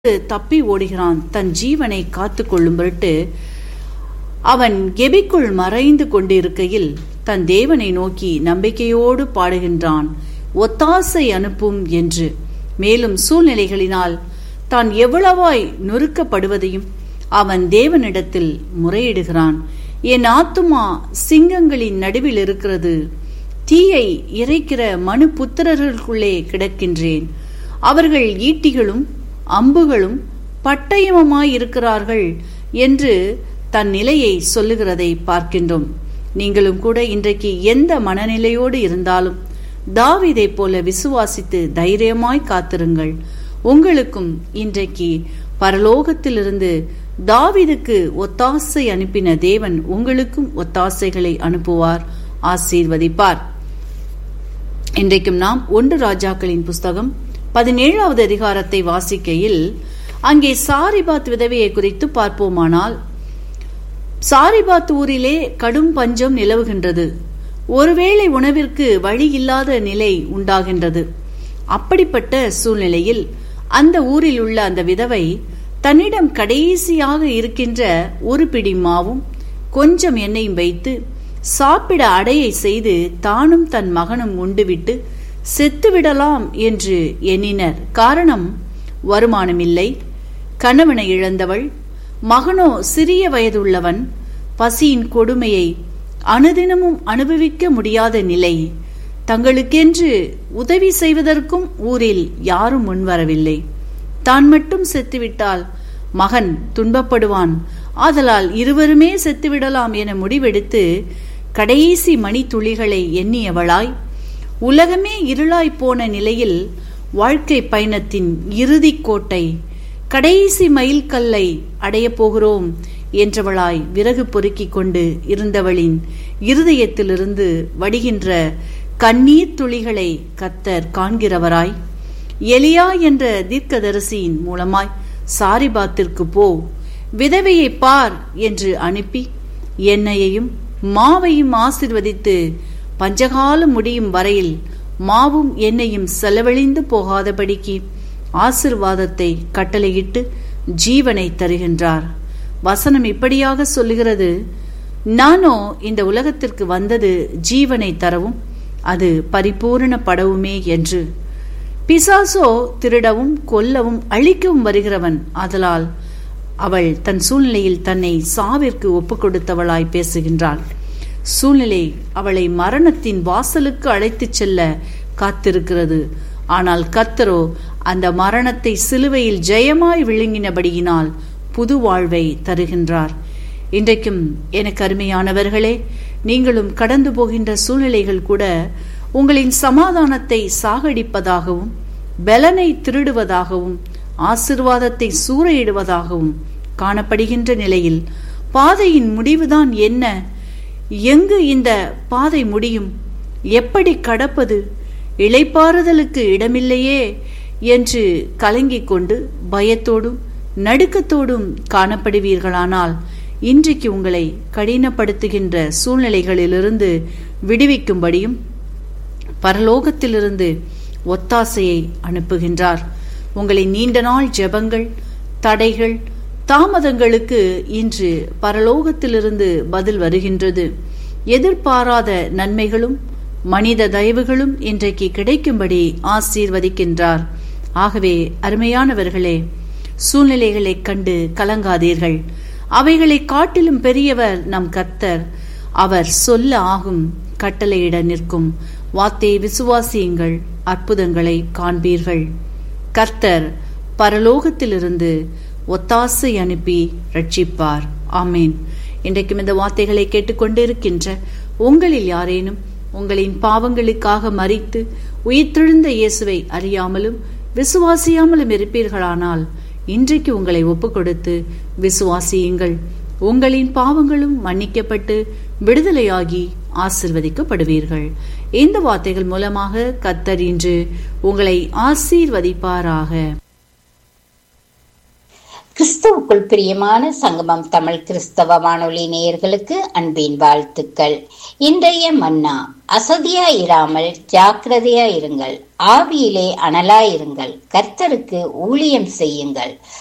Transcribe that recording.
தப்பி ஓடுகிறான் தன் ஜீவனை காத்து கொள்ளும் பொருட்டு அவன் கெபிக்குள் மறைந்து கொண்டிருக்கையில் தன் தேவனை நோக்கி நம்பிக்கையோடு பாடுகின்றான் ஒத்தாசை அனுப்பும் என்று மேலும் சூழ்நிலைகளினால் தான் எவ்வளவாய் நொறுக்கப்படுவதையும் அவன் தேவனிடத்தில் முறையிடுகிறான் என் ஆத்துமா சிங்கங்களின் நடுவில் இருக்கிறது தீயை இறைக்கிற மனு புத்திரர்களுக்குள்ளே கிடக்கின்றேன் அவர்கள் ஈட்டிகளும் அம்புகளும் பட்டயமுமாயிருக்கிறார்கள் என்று தன் நிலையை சொல்லுகிறதை பார்க்கின்றோம் நீங்களும் கூட இன்றைக்கு எந்த மனநிலையோடு இருந்தாலும் தாவிதை போல விசுவாசித்து தைரியமாய் காத்திருங்கள் உங்களுக்கும் இன்றைக்கு பரலோகத்திலிருந்து தாவிதுக்கு ஒத்தாசை அனுப்பின தேவன் உங்களுக்கும் ஒத்தாசைகளை அனுப்புவார் ஆசீர்வதிப்பார் இன்றைக்கும் நாம் ஒன்று ராஜாக்களின் புஸ்தகம் பதினேழாவது அதிகாரத்தை வாசிக்கையில் அங்கே சாரிபாத் விதவையை குறித்து பார்ப்போமானால் சாரிபாத் ஊரிலே கடும் பஞ்சம் நிலவுகின்றது ஒருவேளை உணவிற்கு வழி இல்லாத நிலை உண்டாகின்றது அப்படிப்பட்ட சூழ்நிலையில் அந்த ஊரில் உள்ள அந்த விதவை தன்னிடம் கடைசியாக இருக்கின்ற ஒரு பிடி மாவும் கொஞ்சம் எண்ணெயும் வைத்து சாப்பிட அடையை செய்து தானும் தன் மகனும் உண்டுவிட்டு செத்துவிடலாம் என்று எண்ணினர் காரணம் வருமானம் இல்லை கணவனை இழந்தவள் மகனோ சிறிய வயதுள்ளவன் பசியின் கொடுமையை அனுதினமும் அனுபவிக்க முடியாத நிலை தங்களுக்கென்று உதவி செய்வதற்கும் ஊரில் யாரும் முன்வரவில்லை தான் மட்டும் செத்துவிட்டால் மகன் துன்பப்படுவான் ஆதலால் இருவருமே செத்துவிடலாம் என முடிவெடுத்து கடைசி மணி துளிகளை எண்ணியவளாய் உலகமே இருளாய் போன நிலையில் வாழ்க்கை பயணத்தின் இறுதி கோட்டை கடைசி மைல்கல்லை அடையப் போகிறோம் என்றவளாய் விறகு பொறுக்கிக் கொண்டு இருந்தவளின் இருதயத்திலிருந்து வடிகின்ற கண்ணீர் துளிகளை கத்தர் காண்கிறவராய் எலியா என்ற தீர்க்கதரிசியின் மூலமாய் சாரிபாத்திற்கு போ விதவையை பார் என்று அனுப்பி எண்ணெயையும் மாவையும் ஆசிர்வதித்து பஞ்சகாலம் முடியும் வரையில் மாவும் எண்ணெயும் செலவழிந்து போகாதபடிக்கு ஆசிர்வாதத்தை கட்டளையிட்டு ஜீவனை தருகின்றார் வசனம் இப்படியாக சொல்லுகிறது நானோ இந்த உலகத்திற்கு வந்தது ஜீவனை தரவும் அது பரிபூரணப்படவுமே என்று பிசாசோ திருடவும் கொல்லவும் அழிக்கவும் வருகிறவன் ஆதலால் அவள் தன் சூழ்நிலையில் தன்னை சாவிற்கு ஒப்புக் கொடுத்தவளாய் பேசுகின்றாள் சூழ்நிலை அவளை மரணத்தின் வாசலுக்கு அழைத்துச் செல்ல காத்திருக்கிறது ஆனால் கத்தரோ அந்த மரணத்தை சிலுவையில் ஜெயமாய் விழுங்கினபடியினால் புது வாழ்வை தருகின்றார் இன்றைக்கும் எனக்கு அருமையானவர்களே நீங்களும் கடந்து போகின்ற சூழ்நிலைகள் கூட உங்களின் சமாதானத்தை சாகடிப்பதாகவும் பலனை திருடுவதாகவும் ஆசிர்வாதத்தை சூறையிடுவதாகவும் காணப்படுகின்ற நிலையில் பாதையின் முடிவுதான் என்ன எங்கு இந்த பாதை முடியும் எப்படி கடப்பது இளைப்பாறுதலுக்கு இடமில்லையே என்று கலங்கிக் கொண்டு பயத்தோடும் நடுக்கத்தோடும் காணப்படுவீர்களானால் இன்றைக்கு உங்களை கடினப்படுத்துகின்ற சூழ்நிலைகளிலிருந்து விடுவிக்கும்படியும் பரலோகத்திலிருந்து ஒத்தாசையை அனுப்புகின்றார் உங்களை நீண்ட நாள் ஜெபங்கள் தடைகள் தாமதங்களுக்கு இன்று பரலோகத்திலிருந்து பதில் வருகின்றது எதிர்பாராத நன்மைகளும் மனித தயவுகளும் இன்றைக்கு கிடைக்கும்படி ஆசீர்வதிக்கின்றார் ஆகவே அருமையானவர்களே சூழ்நிலைகளை கண்டு கலங்காதீர்கள் அவைகளை காட்டிலும் பெரியவர் நம் கர்த்தர் அவர் சொல்ல ஆகும் கட்டளையிட நிற்கும் வார்த்தையை விசுவாசியுங்கள் அற்புதங்களை காண்பீர்கள் கர்த்தர் பரலோகத்திலிருந்து ஒத்தாசை அனுப்பி ரட்சிப்பார் ஆமேன் இன்றைக்கும் இந்த வார்த்தைகளை கேட்டுக்கொண்டிருக்கின்ற உங்களில் யாரேனும் உங்களின் பாவங்களுக்காக மறித்து உயிர்த்தெழுந்த இயேசுவை அறியாமலும் விசுவாசியாமலும் இருப்பீர்களானால் இன்றைக்கு உங்களை ஒப்புக் கொடுத்து விசுவாசியுங்கள் உங்களின் பாவங்களும் மன்னிக்கப்பட்டு விடுதலையாகி ஆசிர்வதிக்கப்படுவீர்கள் இந்த வார்த்தைகள் மூலமாக கத்தர் இன்று உங்களை ஆசீர்வதிப்பாராக கிறிஸ்துவுக்குள் பிரியமான சங்கமம் தமிழ் கிறிஸ்தவ வானொலி நேயர்களுக்கு அன்பின் வாழ்த்துக்கள் இன்றைய மன்னா அசதியா இராமல் ஜாக்கிரதையா இருங்கள் ஆவியிலே அனலாயிருங்கள் கர்த்தருக்கு ஊழியம் செய்யுங்கள்